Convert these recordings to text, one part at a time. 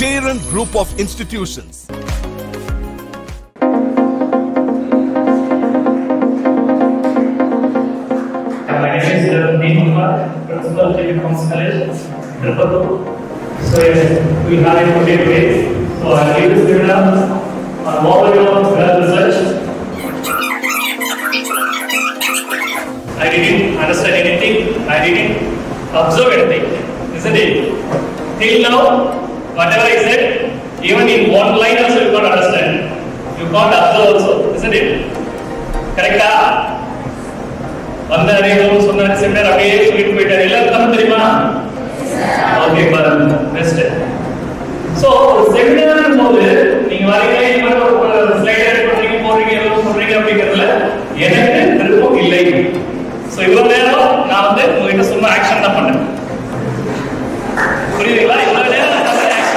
Cheran Group of Institutions. My name is uh, Dean Kumar, Principal David Thomas College, Tirupattur. So uh, we have a today today. So I will give this seminar on overview of well research. I didn't understand anything. I didn't observe anything, isn't it? Till now, whatever I said, even in one line also you can't understand. You can't observe also, isn't it? Correct? வந்தாரு ஏதோ சொன்னாரு seminar அப்படியே சொல்லிட்டு போயிட்டாரு எல்லாருக்கும் தெரியுமா okay பாருங்க best so ஒரு செமினார் போது நீங்க வரீங்க இந்த மாதிரி ஒரு ஸ்லைட் எடிட் பண்றீங்க போடுறீங்க ஏதோ சொல்றீங்க அப்படிங்கறதுல எனக்கு விருப்பம் இல்லை சோ இவ்வளவு நேரம் நான் வந்து உங்ககிட்ட சொன்ன ஆக்ஷன் தான் பண்ணேன் புரியுதுங்களா இவ்வளவு நேரம் நான் பண்ண action.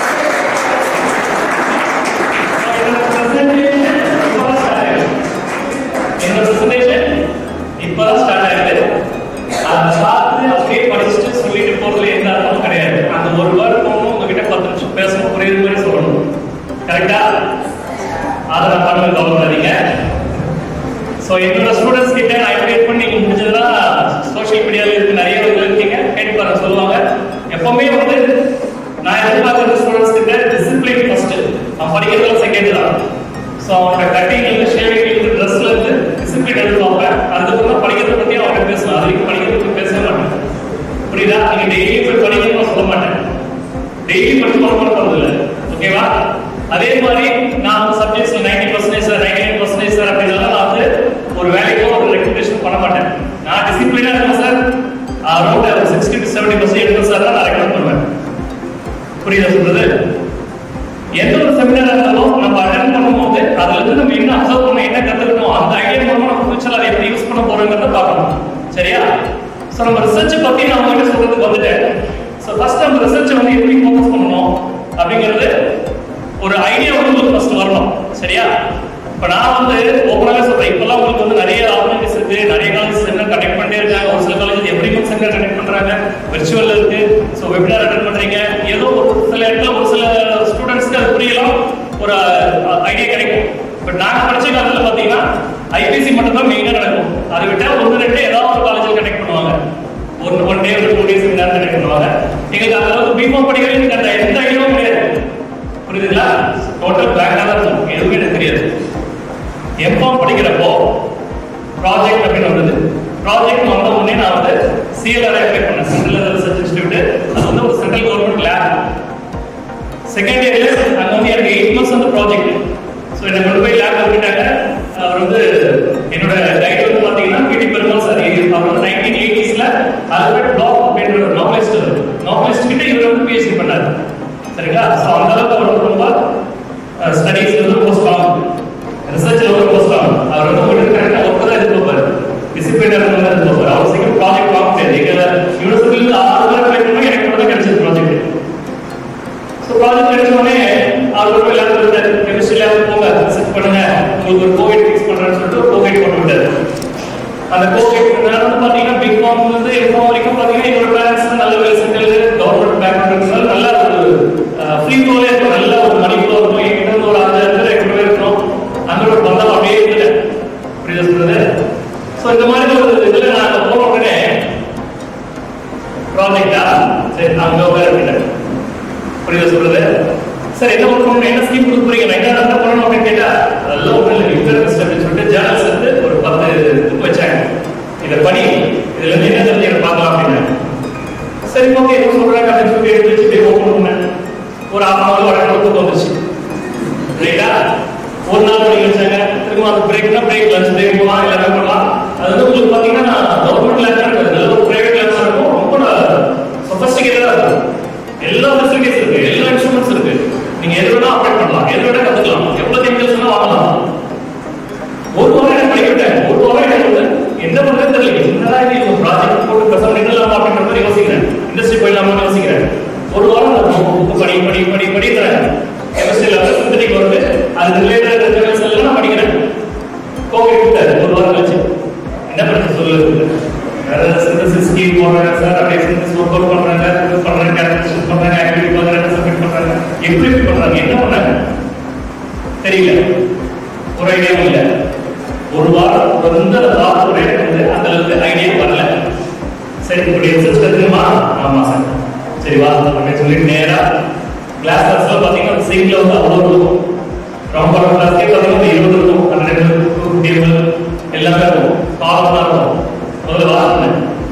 என்னோட presentation இப்பதான் ஸ்டார்ட் ஆயிடுது அதை பார்த்து அப்படியே படிச்சுட்டு சொல்லிட்டு போறதுல எந்த அர்த்தமும் கிடையாது அந்த ஒரு வேர்டு போகணும் உங்ககிட்ட பத்து நிமிஷம் பேசணும் புரியுது மாதிரி சொல்லணும் கரெக்டா அதை நான் பண்ண கவலைப்படாதீங்க ஸோ என்னோட ஸ்டூடெண்ட்ஸ் கிட்ட நான் இன்வைட் பண்ணி நீங்க முடிஞ்சதுன்னா சோஷியல் மீடியாவில் இருக்கு நிறைய பேர் இருக்கீங்க கேட்டு பாருங்க சொல்லுவாங்க எப்பவுமே வந்து நான் எதிர்பார்க்குற ஸ்டூடெண்ட்ஸ் கிட்ட டிசிப்ளின் ஃபர்ஸ்ட் அவன் படிக்கிறதுல செகண்ட் தான் ஸோ அவனோட கட்டிங்ல இருந்து ஷேவிங்ல இருந்து ட்ரெஸ்ல இருந்து டிசிப்ளின் எதிர்பார்ப்பேன் அதுக்கப்புறம் படிக்கிறத பத்தி அவன்கிட்ட பேசுவேன் அது வரைக்கும் படிக்கிறத பத்தி பேசவே மாட்டேன் புரியுதா நீங்க டெய்லி போய் படிக்கணும்னு சொல்ல மாட்டேன் டெய்லி படிச்சு போட போறது ஓகேவா அதே மாதிரி நான் வந்து சப்ஜெக்ட்ஸ்ல ninety percentage sir ninety nine percentage sir அப்படின்னால நான் வந்து ஒரு வேலைக்கோ ஒரு ரெக்கமெண்டேஷன் பண்ண மாட்டேன் நான் டிசிப்ளினா இருக்கேன் சார் அரௌண்ட் ஒரு சிக்ஸ்டி டு செவன்டி பர்சன்ட் எடுக்கணும் சார் நான் ரெக்கமெண்ட் பண்ணுவேன் புரியுதா சொல்றது எந்த ஒரு செமினார் இருந்தாலும் நம்ம அட்டன் பண்ணும்போது அதுல இருந்து நம்ம என்ன அப்சர்வ் பண்ணணும் என்ன கத்துக்கணும் அந்த ஐடியா மூலமா நம்ம ஃபியூச்சர்ல அதை எப்படி யூஸ் பண்ண போறோங்கிறத பார்க்கணும் சரியா சோ நம்ம ரிசர்ச் பத்தி நான் உங்ககிட்ட சொல்றதுக்கு வந்துட்டேன் சோ ஃபர்ஸ்ட் நம்ம ரிசர்ச் வந்து எப்படி ஃபோக்கஸ் பண்ணணும் அப்படிங்கிறது ஒரு ஐடியா வந்து உங்களுக்கு ஃபர்ஸ்ட் வரணும் சரியா இப்ப நான் வந்து ஓப்பனாவே சொல்றேன் இப்பெல்லாம் உங்களுக்கு வந்து நிறைய ஆப்பர்ச்சுனிட்டிஸ் இருக்கு நிறைய காலேஜ் என்ன கனெக்ட் பண்ணிட்டே இருக்காங்க ஒரு சில காலேஜ் எப்படி சென்டர் கனெக்ட் பண்றாங்க விர்ச்சுவல் இருக்கு ஸோ வெபினார் அட்டன் பண்றீங்க ஏதோ ஒரு சில இடத்துல ஒரு சில ஸ்டூடெண்ட்ஸ்க்கு அது புரியலாம் ஒரு ஐடியா கிடைக்கும் பட் நாங்க படிச்ச காலத்துல பாத்தீங்கன்னா ஐபிசி மட்டும் தான் மெயினா நடக்கும் அதை விட்டா ஒன்று ரெண்டு ஏதாவது ஒரு காலேஜில் கனெக்ட் பண்ணுவாங்க ஒரு ஒன் டே ஒரு டூ டேஸ் செமினார் கனெக்ட் பண்ணுவாங்க எங்களுக்கு அந்த அளவுக்கு பிகாம் படிக்கிறதுக்கு அந்த எந்த ஐடியாவும் கிடையாது புரியுதுங்களா டோட்டல் பிளாங்கா தான் இருக்கும் எதுவுமே எனக்கு தெரியாது எம்காம் படிக்கிறப்போ ப்ராஜெக்ட் அப்படின்னு வந்தது ப்ராஜெக்ட் வந்த உடனே நான் வந்து சிஎல்ஆர் அப்ளை பண்ணேன் சென்ட்ரல் ரிசர்ச் இன்ஸ்டியூட் அது வந்து ஒரு சென்ட்ரல் கவர்மெண்ட் லேப் செகண்ட் இயர்ல அங்க வந்து எனக்கு எயிட் மந்த்ஸ் வந்து ப்ராஜெக்ட் ஸோ என்னை கொண்டு போய் லேப் விட்டுட்டாங்க அவர் வந்து என்னோட கைட் வந்து பாத்தீங்கன்னா பிடி பெருமாள் சார் அவர் வந்து நைன்டீன் எயிட்டிஸ்ல ஆல்பர்ட் பிளாக் அப்படின்ற ஒரு நாவலிஸ்ட் நாவலிஸ்ட் கிட்ட இவர் வந்து பிஹெச்டி பண்ணாரு சரிங்களா ஸோ அந்த அளவுக்கு அவர் வந்து ரொம்ப ஸ்டடீஸ் வந்து ரொம்ப ஸ்ட்ராங் ரிசர்ச்ல ஒரு ரொம்ப ஸ்ட்ராங் அவர் வந்து உங்களுக்கு கரெக்டாக ஒர்க் தான் எதிர்பார்ப்பாரு டிசிப்ளினர் தான் எதிர்பார்ப்பாரு அவர் சீக்கிரம் ப்ராஜெக்ட் வாங்க முடியாது எங்க யூனிவர்சிட்டியில ஆறு பேர் ட்ரை பண்ணி எனக்கு மட்டும் தான் கிடைச்சது ப்ராஜெக்ட் ஸோ ப்ராஜெக்ட் கிடைச்ச உடனே அவர் ஒரு லேப் விட்டாரு கெமிஸ்ட்ரி லேப் போங்க ரிசர்ச் பண்ணுங்க உங்களுக்கு ஒரு கோவிட் ஃபிக்ஸ் பண்றேன்னு சொல்லிட்டு ஒரு கோவிட் போட்டு விட்டாரு அந்த கோவிட் வந்து பாத்தீங்கன்னா பிக் ஃபார்ம் வந்து எஃப்ஆம் வரைக்கும் பாத்தீங்கன்னா என்னோட பேரண்ட்ஸ் நல்ல வேலை செஞ்சது கவர்மெண்ட் பேக்ரவுண்ட் இருக்கிறதுனால நல்ல ஒரு ஃப்ரீ ஃப்ளோவே இருக்கும் நல்ல ஒரு மணி ஃப்ளோ இருக்கும் என்கிட்ட இருந்து ஒரு அஞ்சாயிரம் பேர் எட்டு பேர் இருக்கணும் அந்த ஒரு பந்தம் அப்படியே இருக்குது புரியுதா சொல்றது ஸோ இந்த மாதிரி ஒரு இதுல நான் போன உடனே ப்ராஜெக்டா சரி அங்க வேற அப்படின்ட்டு புரியுதா சொல்றது சார் என்ன ஒர்க் பண்ணணும் என்ன ஸ்கீம் கொடுக்க போறீங்க நான் என்ன பண்ணணும் அப்படின்னு கேட்டா அதெல்லாம் ஒன்றும் இல்லை இன்டர்நெட் அப்படின்னு சொல்லிட்டு ஜேர்னல்ஸ் வந்து ஒரு பத்து புக் வச்சாங்க இதை படி இதுல இருந்து என்ன தெரிஞ்சு எனக்கு பார்க்கலாம் அப்படின்னு சரி ஓகே என்ன சொல்றாங்க அப்படின்னு சொல்லி எடுத்து வச்சு ஓப்பன் பண்ணேன் ஒரு ஆஃப் ஹவர் ஒரு இடத்துல வந்துச்சு ரைட்டா ஒரு நாள் படிக்க வச்சாங்க திரும்ப அந்த பிரேக்னா பிரேக் லஞ்ச் பிரேக் போகலாம் எல்லாமே பண்ணலாம் அது வந்து உங்களுக்கு பாத்தீங்கன்னா கவர்மெண்ட் லேப் இருக்காது நல்ல ஒரு பிரைவேட் லேப் இருக்கும் ரொம்ப சொபஸ்டிகேட்டடா இருக்கும் எல்லா ஃபெசிலிட்டிஸ் இருக்கு எல்லா இன்ஸ்ட்ருமெண்ட்ஸ் இருக்கு நீங்க எது வேணா ஆப்ரேட் பண்ணலாம் எது வேணா கத்துக்கலாம் எவ்வளவு கெமிக்கல்ஸ் வேணா வாங்கலாம் ஒரு வாரம் எனக்கு படிக்க விட்டேன் ஒரு வாரம் எனக்கு வந்து என்ன பண்றது தெரியல என்னடா இது ஒரு ப்ராஜெக்ட் போட்டு பேசாம நின்னலாம் அப்படின்ற மாதிரி யோசிக்கிறேன் இண்டஸ்ட்ரி போயிடலாமான்னு யோசிக்கிறேன் ஒரு வாரம் புக் படி படி படி படி தரேன் கெமிஸ்ட்ரியில் வந்து சிந்தடிக் வருது அது ரிலேட்டட் கெமிக்கல்ஸ் எல்லாம் நான் படிக்கிறேன் கோவிட் விட்டாரு ஒரு வாரம் கழிச்சு என்ன பிரச்சனை சொல்லுது வேற சிந்தசிஸ் ஸ்கீம் போடுறாங்க சார் அப்படியே சிந்தசிஸ் ஒர்க் அவுட் பண்றாங்க இது பண்றாங்க கேல்குலேஷன் பண்றாங்க ஆக்டிவிட்டி பண்றாங்க சப்மிட் பண்றாங்க எப்படி எப்படி பண்றாங்க என்ன பண்ணாங்க தெரியல ஒரு ஐடியாவும் இல்ல ஒரு வாரம் வந்து வாரத்துடைய வந்து அந்த அளவுக்கு ஐடியா வரல சரி இப்படி ரிசர்ச் கத்துக்கணுமா ஆமா சார் சரி வா அப்படின்னு சொல்லிட்டு நேரா கிளாஸ் கிளாஸ்ல பாத்தீங்கன்னா சிங்க்ல வந்து அவ்வளவு இருக்கும் ரவுண்ட் படம் கிளாஸ்க்கே பாத்தீங்கன்னா இருபது இருக்கும் பன்னெண்டு டேபிள் எல்லாமே இருக்கும் காலம் தான் இருக்கும் முதல்ல வாஷ் பண்ணேன்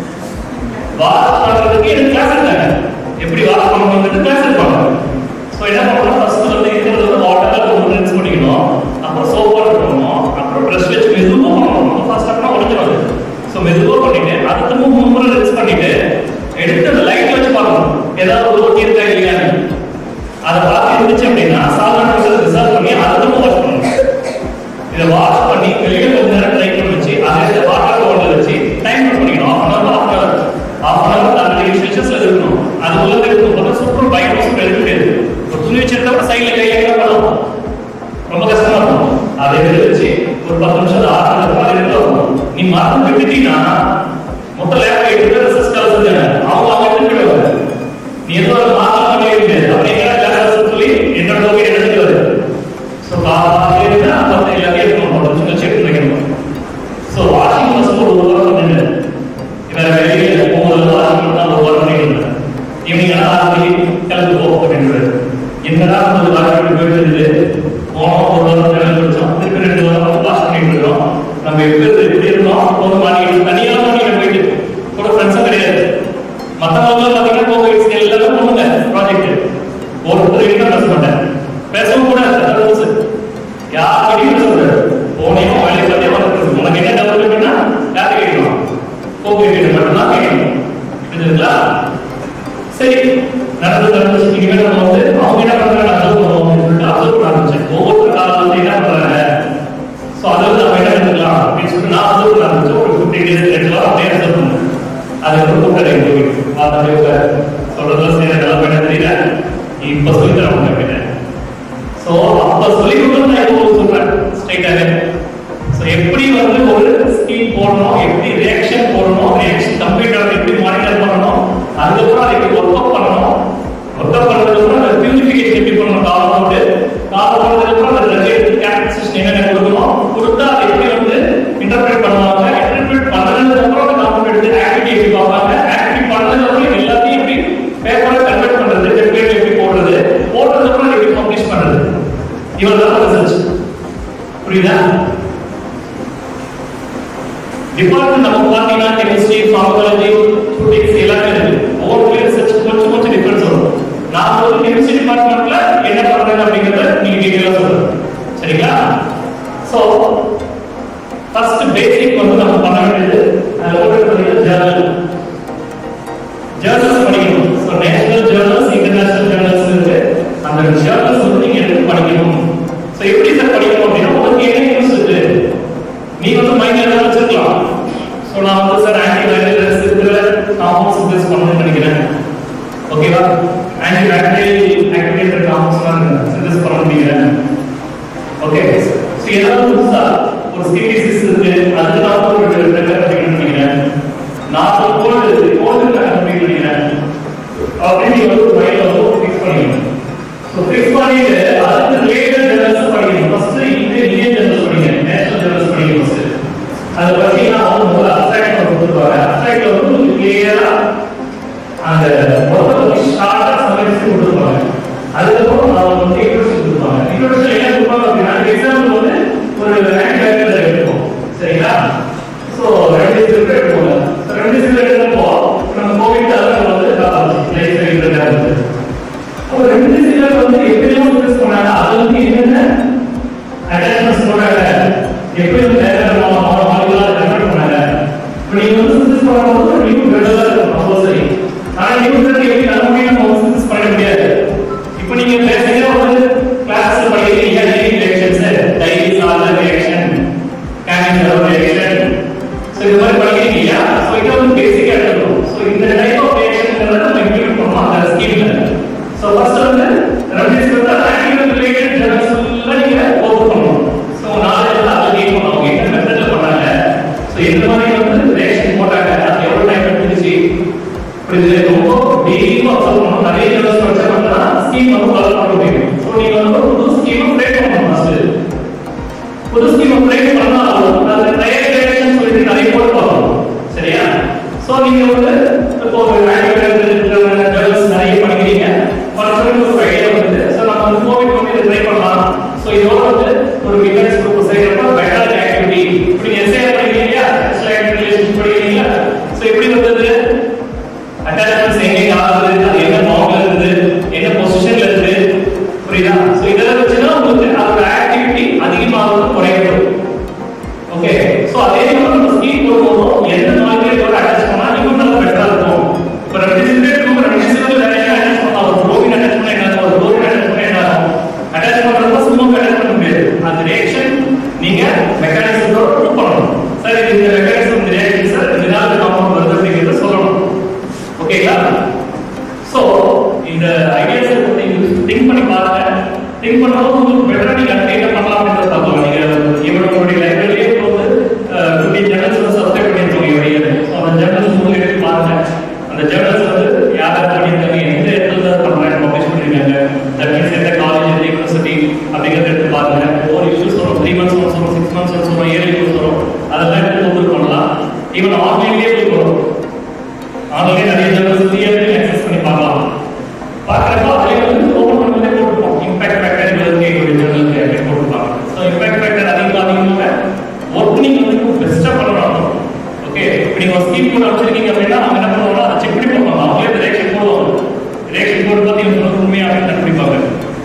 வாஷ் பண்றதுக்கு எனக்கு கிளாஸ் எடுத்தாங்க எப்படி வாஷ் பண்ணணும்னு கிளாஸ் எடுப்பாங்க ஸோ என்ன பண்ணணும் ஃபர்ஸ்ட் வந்து இருக்கிறது வந்து வாட்டர்ல ஒரு ரின்ஸ் பண்ணிக்கணும் அப்புறம் சோப் வாட்டர் பண்ணணும் அப்புறம் ப்ரஷ் வச்சு மெதுவாக பண்ணணும் ஃபர்ஸ்ட் அப்படின்னா உடஞ்சிடும் ஸோ மெதுவாக பண்ணிட்டு அடுத்த மூணு முறை ரின்ஸ் பண்ணிட்டு எடுத்து அந்த லைட் வச்சு பார்க்கணும் ஏதாவது ஒரு ஓட்டி இருக்கா இல்லையான்னு அதை பார்த்து இருந்துச்சு அப்படின்னா சாதாரண ரிசர்வ் பண்ணி அடுத்த வாஷ் பண்ணணும் இதை வாஷ் பண்ணி வெளியில கொஞ்ச நேரம் ட்ரை பண்ணி வச்சு அதை இந்த வாட்டர் பவுடர் வச்சு டைம் நோட் பண்ணிக்கணும் half an hour half an hour half an hour அந்த டிகிரி செல்சியஸ்ல இருக்கணும் அது உள்ள இருக்கும் போது சூப்பர் பைக் சூப்பர் எடுக்க முடியாது ஒரு துணி வச்சிருந்தா கூட சைட்ல கையில கூட பண்ணலாம் ரொம்ப கஷ்டமா இருக்கும் அதை எடுத்து வச்சு ஒரு பத்து நிமிஷம் ஆறு பாதி இருக்கும் நீ மறந்து விட்டுட்டீங்கன்னா மொத்த லேப் எட்டு பேர் ரிசர்ச் கால் செஞ்சாங்க அவங்க அவங்க எடுத்து போயிடுவாங்க நீ ஏதோ ஒரு மாற்றம் பண்ணி முடியாது அப்படிங்கிற கிளாஸ் சொல்லி என்னோட ஓகே எடுத்துட்டு வருது ஸோ காலையில அப்போ எல்லாத்தையும் எடுக்கணும் ஒரு சின்ன செக் வைக்கணும் ஸோ வாஷிங் மிஷின் ஒரு ஒரு வாரம் நின்று இவரை வெளியில ஒவ்வொரு வாஷிங் தான் ஒரு வாரம் பண்ணிட்டு ஈவினிங் ஆனால் ஆறு மணிக்கு கிளம்பி போ அப்படின்றது என்னடா ஒரு வாரம் போயிட்டு இருந்தது போனோம் ஒரு வாரம் கிளம்பி வச்சோம் திருப்பி ரெண்டு வாரம் வாஷ் பண்ணிட்டு இருக்கோம் நம்ம எப்படி எப்படி இருக்கோம் ஒரு மாடிக்கு தனியாக மாடியில் போயிட்டு கூட ஃப்ரெண்ட்ஸும் கிடையாது மற்றவங்க பார்த்தீங்கன்னா கோவிட் எல்லாமே பண்ணுங்க ப்ராஜெக்ட் ஒருத்தர் கிட்ட பேச மாட்டேன் பேசவும் கூட ரூல்ஸ் யார்கிட்டயும் பேச கூடாது போனையும் வேலையை பத்தி வந்து உனக்கு என்ன டவுட் இருக்குன்னா யாரை கேட்கணும் கோவில் கிட்ட மட்டும்தான் கேட்கணும் புரிஞ்சுதுங்களா சரி நடந்து நடந்து இனிமேல் நம்ம வந்து அவங்க என்ன பண்றாங்க அப்சர்வ் பண்ணுவோம் அப்படின்னு சொல்லிட்டு அப்சர்வ் பண்ண ஆரம்பிச்சேன் ஒவ்வொரு காலம் வந்து என்ன பண்றாங்க ஸோ அதை வந்து நம்ம என்ன எடுத்துக்கலாம் அப்படின்னு சொல்லிட்டு நான் அப்சர்வ் பண்ண ஆரம்பிச்சேன் ஒரு ஃபிஃப்டீன் டேஸ் ரெண்டு வாரம் அப்படியே அப்சர்வ் பண்ணேன் அது ஒரு கூப்பிட்டு எங்க பார்த்தாலே சொல்றதுல செய்யற நிலைமை என்ன தெரியல இப்ப சொல்லி தர உங்களுக்கு சோ அப்ப சொல்லி கொடுத்து நான் இப்போ சொல்றேன் ஸ்ட்ரைட்டாக சோ எப்படி வந்து ஒரு ஸ்கீம் போடணும் எப்படி ரியாக்ஷன் போடணும் ரியாக்ஷன் கம்ப்யூட்டர் எப்படி மானிட்டர் பண்ணணும் அதுக்கப்புறம் அதை எப்படி ஒர்க் அப் பண்ணணும் ஒர்க் அப் பண்ணதுக்கு அப்புறம் அந்த பியூரிஃபிகேஷன் எப்படி பண்ணணும் காலம் போட்டு காலம் போனதுக்கு அப்புறம் அந்த ரிலேட்டட் கேரக்டரிஸ்டிக் என்னென்ன கொடுக்கணும் கொடுத்தா அதை எப்படி வந்து இன்டர்பிரேட் பண்ணுவாங்க இன்டர்பிரேட் பண்ணதுக்கு அப்புறம் அந்த கம்ப்யூட்டர் எடுத்து ஆக்டிவிட்டி எப்படி பார்ப்பாங்க ஆக்டிவிட்டி பண்ணதுக்கு அப்புறம் எல்லாத்தையும் எப்படி பேப்பரை கன்வெர்ட் பண்றது டெம்ப்ளேட் எப்படி போடுறது போட்டதுக்கு அப்புறம் எப்படி பப்ளிஷ் பண்றது இவர் தான் ரிசர்ச் புரியுதா டிபார்ட்மெண்ட் நமக்கு பார்த்தீங்கன்னா கெமிஸ்ட்ரி ஃபார்மகாலஜி ஃபிசிக்ஸ் எல்லாமே இருக்கு ஒவ்வொரு ரிசர்ச் கொஞ்சம் கொஞ்சம் டிஃபரன்ஸ் வரும் நான் ஒரு கெமிஸ்ட்ரி டிபார்ட்மெண்ட்ல என்ன பண்றேன் அப்படிங்கறத நீங்க டீடைலா சொல்றேன் சரிங்களா சோ ஃபர்ஸ்ட் பேசிக் வந்து நம்ம பண்ண வேண்டியது ஓடுறது ஜேர்னல் ஜேர்னல்ஸ் படிக்கணும் so national journals international journals இருக்கு அந்த ஜேர்னல்ஸ் வந்து நீங்க எடுத்து படிக்கணும் ஸோ எப்படி சார் படிக்கணும் அப்படின்னா உங்களுக்கு என்ன யூஸ் இருக்கு நீ வந்து மைண்ட் என்ன வச்சிருக்கலாம் ஸோ நான் வந்து சார் ஆன்டி வைரஸ் இருக்கிற காம்பவுண்ட்ஸ் சிந்தசிஸ் பண்ணணும்னு நினைக்கிறேன் ஓகேவா ஆன்டி பாக்டீரியல் ஆக்டிவேட்டட் காம்பவுண்ட்ஸ்லாம் சிந்தசிஸ் பண்ண நினைக்கிறேன் ஓகே ஸோ ஏதாவது புதுசா ஒரு ஸ்கின் டிசீஸ் இருக்கு அதுக்கு நான் ஒரு ப்ரிப்பேர் பண்ணிக்கணும்னு நினைக்கிறேன் நாற்பது கோல்டு இருக்கு கோல்டு கண்டுபிடிக்க நினைக்கிறேன் அப்படின்னு நீங்க வந்து மைண்ட்ல வந்து ஃபிக்ஸ் பண்ணிக்கணும் ஸோ ஃபிக்ஸ் பண்ணிட்டு அதுக்கு ரிலேட்டட் ஜெர்னல்ஸ் படிக்கணும் ஃபர்ஸ்ட் இந்த இந்தியன் ஜெர்னல்ஸ் படிங்க நேஷனல் ஜெர்னல்ஸ் படிங்க ஃபர்ஸ்ட் அது பார்த்தீங்கன்னா அவங்க முதல்ல அப்சாக்ட் கொடுத்துருவாங்க அப்சாக்ட்ல வந்து உங்களுக்கு கிளியரா அந்த மொத்தம் ஷார்ட்டா சமைச்சு கொடுத்துருப்பாங்க அதுக்கப்புறம் அவங்க வந்து இன்ட்ரோடக்ஷன் கொடுப்பாங்க இன்ட்ரோடக்ஷன் என்ன கொடுப்பாங்க அப்படின்னா எக்ஸாம்பிள் வந்து ஒரு ஆன்டிபயோட்டிக் எடுப்போம் சரிங்களா ஸோ ரெண்டு சிலிண்டர் எடுப்போம் ரெண்டு சிலிண்டர் எடுத்தப்போ நம்ம கோவிட் அதெல்லாம் வந்து லைஃப் ஸ்டைல் இருந்தது அப்போ ரெண்டு சிலிண்டர் வந்து எப்படியும் யூஸ் பண்ணாங்க அது வந்து என்னென்ன அட்டாச்மெண்ட்ஸ் போட்டாங்க எப்படி வந்து வேற மாலிகுலர் கன்வெர்ட் பண்ணாங்க இப்போ நீங்க வந்து சிந்தசிஸ் பண்ணும்போது நியூ கிரெடலா இருக்கும் கம்பல்சரி ஆனா நியூ கிரெடல் எப்படி நல்லபடியா நம்ம சிந்தசிஸ் பண்ண முடியாது இப்போ நீங்க பேசிக்கா வந்து கிளாஸ்ல படிக்கிறீங்க daily reactions daily salt reaction chemical reaction so இது மாதிரி படிக்கிறீங்க இல்லையா சோ இது வந்து பேசிக்கா எடுக்கணும் சோ இந்த டைப் ஆஃப் ரியாக்ஷன்ங்கிறத நம்ம இம்ப்ளிமெண்ட் பண்ணுவோம் அந்த ஸ்கீம்ல சோ ஃபர்ஸ்ட் வந்து ரெஃபரன்ஸ் வந்து ஆக்டிவ் ரிலேட்டட் ஜர்னல்ஸ் எல்லாம் நீங்க ஓபன் பண்ணணும் சோ நாலேஜ் எல்லாம் அதை கெயின் பண்ணுவோம் என்ன மெத்தட்ல பண்ணாங்க சோ எந்த மாதிரி வந்து ரியாக்ஷன் போட்டாங்க அது எவ்வளவு டைம் எடுத்துச்சு இப்படி இது ரொம்ப டெய்லியும் அப்சர்வ் பண்ணணும் நிறைய ஜர்னல்ஸ் படிச்சா ஸ்கீம் வந்து ஃபாலோ பண்ண முடியும் திங்க் பண்ணும்போது உங்களுக்கு பெட்டரா நீங்க அடுத்து என்ன பண்ணலாம் அப்படின்றத பார்க்கலாம் நீங்க இவன் உங்களுடைய லைப்ரரியே இப்போ வந்து டுவெண்ட்டி ஜேர்னல்ஸ் சப்ஸ்கிரைப் பண்ணிருக்கோம் இவருடைய அந்த ஜேர்னல்ஸ் உங்களுக்கு எடுத்து பாருங்க அந்த ஜேர்னல்ஸ் வந்து யார் யார் பண்ணியிருக்காங்க எந்த இடத்துல பண்றாங்க பப்ளிஷ் பண்ணிருக்காங்க தட் மீன்ஸ் எந்த காலேஜ் எந்த யூனிவர்சிட்டி அப்படிங்கறத எடுத்து பாருங்க ஒவ்வொரு இஷ்யூஸ் வரும் த்ரீ மந்த்ஸ் ஒன்ஸ் வரும் சிக்ஸ் மந்த்ஸ் ஒன்ஸ் வரும் இயர்லி ஒன்ஸ் வரும் அதெல்லாம் எடுத்து ஓப்பன் பண்ணலாம் ஈவன் ஆன்லைன்லேயே உங்களுக்கு வரும் ஆன்லைன்லேயே நிறைய ஜேர்னல்ஸ் ஃப்ரீயாகவே ஆக்சஸ் பண்ணி பார்க்கலாம் பார்க்குறப்போ அதிலே வந்து ஓப்பன் பண்ணும்போதே போட்டுருப்போம் இம்பாக்ட் ஃபேக்டர் இவருக்கு எங்களுடைய ஜேர்னலுக்கு அப்படின்னு போட்டுருப்பாங்க ஸோ இம்பாக்ட் ஃபேக்டர் அதிகமாக அதிகமாக ஒர்க் நீங்கள் வந்து பெஸ்ட்டாக பண்ணணும் ஓகே இப்போ நீங்கள் ஒரு ஸ்கீம் கூட வச்சிருக்கீங்க அப்படின்னா அவங்க என்ன பண்ணுவாங்க அதை செக் பண்ணி பார்ப்பாங்க அவங்களே இந்த ரேஷன் போடுவாங்க ரேஷன் போட்டு பார்த்து இவங்க சொல்றது உண்மையா அப்படின்னு கண்டுபிடிப்பாங்க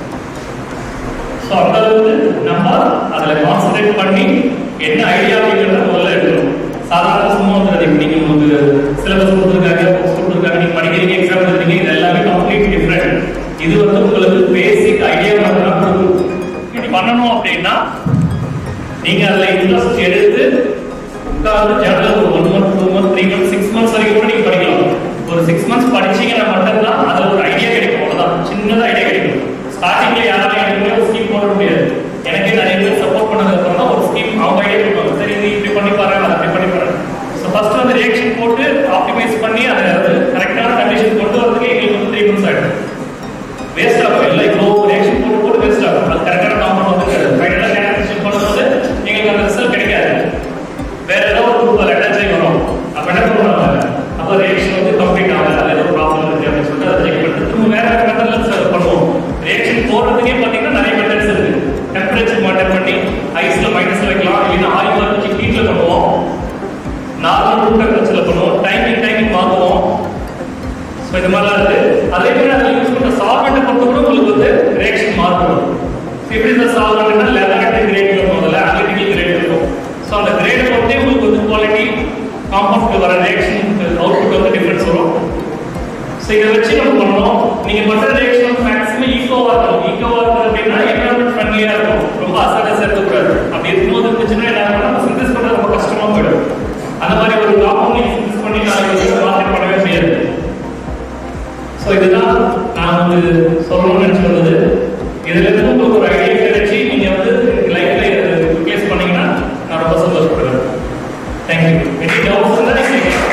ஸோ அந்த அளவுக்கு நம்ம அதில் கான்சன்ட்ரேட் பண்ணி என்ன ஐடியா அப்படிங்கிறத முதல்ல எடுக்கணும் சாதாரண சும்மா வந்துடாது இப்போ நீங்கள் உங்களுக்கு சிலபஸ் கொடுத்துருக்காங்க புக்ஸ் கொடுத்துருக்காங்க நீங்கள் படிக்கிறீங்க எக்ஸாம் எழுதுறீங்க இது எல்லாமே கம்ப்ளீட் டிஃப்ரெண்ட் இது வந்து உங்களுக்கு பேசிக் ஐடியா மட்டும் தான் கொடுக்கும் இப்படி பண்ணணும் அப்படின்னா நீங்க அதுல இன்ட்ரெஸ்ட் எடுத்து உட்கார்ந்து ஜேர்னல் ஒரு one month two month three month six months வரைக்கும் கூட நீங்க படிக்கலாம் ஒரு சிக்ஸ் மந்த்ஸ் படிச்சீங்கன்னா மட்டும்தான் அதுல ஒரு ஐடியா கிடைக்கும் அவ்வளவுதான் சின்னதா ஐடியா கிடைக்கும் ஸ்டார்டிங்ல யாராலையும் எனக்கு ஒரு ஸ்கீம் போட முடியாது எனக்கே நிறைய பேர் சப்போர்ட் பண்ணதுக்கு அப்புறம் தான் ஒரு ஸ்கீம் அவங்க ஐடியா கொடுப்பாங்க சரி இது இப்படி பண்ணி பாருங்க அதை அப்படி பண்ணி பாருங்க ஸோ ஃபர்ஸ்ட் வந்து ரியாக்ஷன் போட்டு ஆப்டிமைஸ் பண்ணி அதை வந்து கரெக்டான கண்டிஷன் கொண்டு வரதுக்கு எங்களுக்கு வந்து த்ரீ மந்த்ஸ் ஆயிடும் வேஸ்ட் ஆகும் இல்லை இவ்வளோ ரியாக்ஷன் போட்டு போட்டு வேஸ்ட் ஆகும் அது கரெக்டான காம்பவுண்ட் வந்து ஃபைனலாக கேன்சல் பண்ணும்போது எங்களுக்கு அந்த ரிசல்ட் கிடைக்காது வேற ஏதோ ஒரு குரூப் அட்டாச் ஆகி வரும் அப்ப என்ன பண்ணுவாங்க அப்போ ரியாக்ஷன் வந்து கம்ப்ளீட் ஆகல அது ஏதோ ப்ராப்ளம் இருக்கு அப்படின்னு சொல்லிட்டு அதை செக் பண்ணிட்டு திரும்ப வேற வேற மெத்தட்ல பண்ணுவோம் ரியாக்ஷன் போடுறதுக்கே பார்த்தீங்கன்னா நிறைய மெத்தட்ஸ் இருக்கு டெம்பரேச்சர் மாட்டர் பண்ணி ஐஸ்ல மைனஸ்ல வைக்கலாம் இல்லைன்னா ஆயில் வச்சு ஹீட்ல பண்ணுவோம் நார்மல் ரூம் டெம்பரேச்சர்ல பண்ணுவோம் டைமிங் டைமிங் மாற்றுவோம் ஸோ இந்த மாதிரிலாம் இருக்கு அதே மாதிரி அதில் யூஸ் பண்ண சால்வெண்ட்டை பொறுத்து கூட உங்களுக்கு வந்து ரியாக்ஷன் மாறும் எப்படி இந்த சால்வெண்ட்னா லெவன் கிரேட் இருக்கும் அதில் அனலிட்டிக்கல் கிரேட் இருக்கும் ஸோ அந்த கிரேடை பொறுத்தே உங்களுக்கு வந்து குவாலிட்டி காம்பவுண்ட் வர ரியாக்ஷன் அவுட்புட் வந்து டிஃபரன்ஸ் வரும் ஸோ இதை வச்சு நம்ம பண்ணணும் நீங்கள் பண்ணுற ரியாக்ஷன் மேக்ஸிமம் ஈக்கோவாக இருக்கும் ஈக்கோவாக இருக்கும் அப்படின்னா என்வரன்மெண்ட் ஃப்ரெண்ட்லியாக இருக்கும் ரொம்ப அசடஸ் இருக்கக்கூடாது அப்படி இருக்கும்போது இருந்துச்சுன்னா என்ன ஆகும் நம்ம சிந்தஸ் பண்ணுறது ரொம்ப கஷ்டமாக போயிடும் அந்த மாதிரி ஒரு காம்பவுண்ட் நீங்கள் சிந்தஸ் பண்ணி நாளைக்கு மார்க்கெட் பண்ணவே முடியாது ஸோ இதுதான் நான் வந்து சொல்லணும்னு நினைச்சு வந்தது இதுல இருந்து உங்களுக்கு ஒரு ஐடியா கிடைச்சி நீங்க வந்து லைஃப்ல ரிப்ளேஸ் பண்ணீங்கன்னா நான் ரொம்ப சந்தோஷப்படுறேன் தேங்க்யூ எனி டவுட்ஸ் இருந்தால் நீங்க கேட்கலாம்.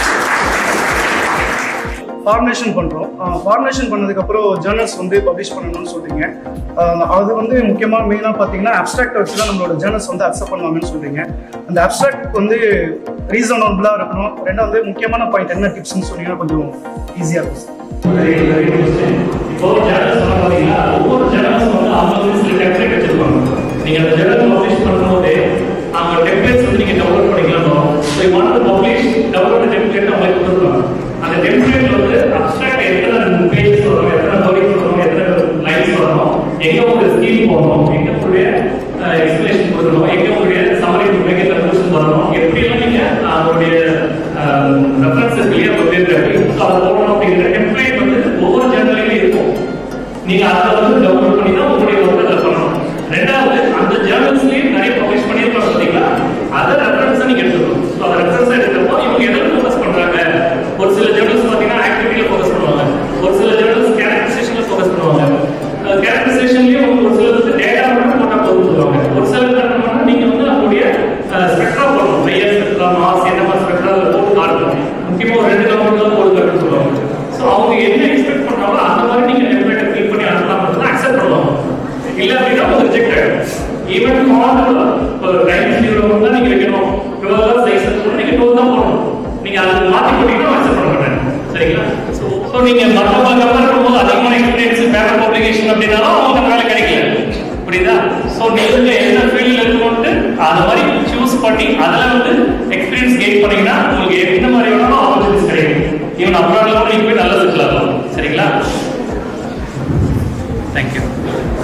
ஃபார்மேஷன் பண்ணுறோம் ஃபார்மேஷன் பண்ணதுக்கப்புறம் ஜேர்னல்ஸ் வந்து பப்ளிஷ் பண்ணணும்னு சொல்றீங்க ஆஹ் அது வந்து முக்கியமாக மெயினாக பார்த்தீங்கன்னா அப்ட்ராக்ட் வச்சு தான் நம்மளோட ஜேர்னல்ஸ் வந்து அக்செப்ட் பண்ணுவாங்கன்னு சொல்றீங்க அந்த அப்ட்ராக்ட் வந்து ரீசனபிளாக இருக்கணும் ரெண்டாவது முக்கியமான பாயிண்ட் என்ன டிப்ஸ்னு சொன்னீங்கன்னா கொஞ்சம் ஈஸியாக இருக்கும் Very, very interesting. இப்போ journals சொன்ன பாத்தீங்களா, ஒவ்வொரு journals வந்து அவங்க வந்து சில template வச்சிருப்பாங்க. நீங்க அந்த journal publish பண்ணும்போது, அவங்க templates வந்து நீங்க download பண்ணிக்கலாம். So you want to publish, download the template அவங்களுக்கு கொடுத்துருப்பாங்க. அந்த template ல வந்து abstract எத்தனை pages வரும், எத்தனை words வரும், எத்தனை lines வரும், எங்க உங்க scheme போடணும், எங்க உங்களுடைய அஹ், explanation கொடுக்கணும், எங்க உங்களுடைய summary to make a conclusion வரணும், எப்படி எல்லாம் நீங்க அஹ், உங்களுடைய ரெஃபரன்சஸ் கிளியர் பண்ணிருக்காங்க அதை போடணும் அப்படிங்கிற டெம்ப்ளேட் வந்து ஒவ்வொரு ஜேர்னலையும் இருக்கும் நீங்க அதை வந்து டவுன்லோட் பண்ணி தான் உங்களுடைய ஒர்க்கை பண்ணணும் ரெண்டாவது அந்த ஜேர்னல்ஸ்லயே நிறைய பப்ளிஷ் பண்ணியிருப்பாங்க பார்த்தீங்களா அதை ரெஃபரன்ஸை நீங்க எடுத்துக்கணும் ஸோ அதை ரெஃபரன்ஸை எடுக்கிறப்போ இவங்க எதில் ஃபோக்கஸ் பண்றாங்க ஒரு சில ஜேர்னல்ஸ் பார்த்தீங்கன்னா ஆக்டிவிட்டியில் ஃபோக்கஸ் பண்ணுவாங்க ஒரு சில ஜேர்னல்ஸ் கேரக்டரைசேஷனில் ஃபோக்கஸ் பண்ணுவாங்க கேரக்டரைசேஷன்லயே உங்களுக்கு ஒரு சிலர் வந்து டேட்டா மட்டும் போட்டா போதும் சொல்லுவாங்க ஒரு சிலர் என்ன பண்ணுவாங்க நீங்க வந்து அவங்களுடைய ஸ்பெக்ட்ரா போடணும் ஐயா ஸ்பெக்ட்ரா மாஸ் என்ன மாதிரி ஸ்பெக்ட்ரா போட்டு காட்டணும் முக்கியமா ஒரு ரெண்டு நம்பர் தான் போட்டு காட்டுன்னு சொல்லுவாங்க ஸோ அவங்க என்ன எக்ஸ்பெக்ட் பண்றாங்களோ அந்த மாதிரி நீங்க டெம்ப்ளேட்டை ஃபில் பண்ணி அனுப்பலாம் மட்டும் அக்செப்ட் பண்ணுவாங்க இல்ல அப்படின்னா உங்களுக்கு ரிஜெக்ட் ஆயிடும் ஈவன் ஃபாண்ட் இப்போ டைம் ஜீரோ தான் நீங்க வைக்கணும் டுவெல் சைஸ் கூட நீங்க டுவெல் தான் போடணும் நீங்க அதை மாத்தி போட்டீங்கன்னா அக்செப்ட் பண்ண மாட்டாங்க சரிங்களா ஸோ ஸோ நீங்க மற்றவங்க கம்பேர் பண்ணும்போது அதிகமான எக்ஸ்பீரியன்ஸ் பேப்பர் பப்ளிகேஷன் அப்படின்னாலும் அவங்க வேலை கிடைக்கல புரியுதா ஸோ நீங்க எந்த ஃபீல்டில் இருக்கணும்ட்டு அந்த மாதிரி சூஸ் பண்ணி அதில் வந்து எக்ஸ்பீரியன்ஸ் கெயின் பண்ணீங்கன்னா உங்களுக்கு எந்த மாதிரி வேணாலும் ஆப்பர்ச்சுனிட்டிஸ் கிடைக்கும் ஈவன் அப்ராட்ல கூட நீங்க போய் நல்லா செட்டில் ஆகலாம் சரிங்களா தேங்க்யூ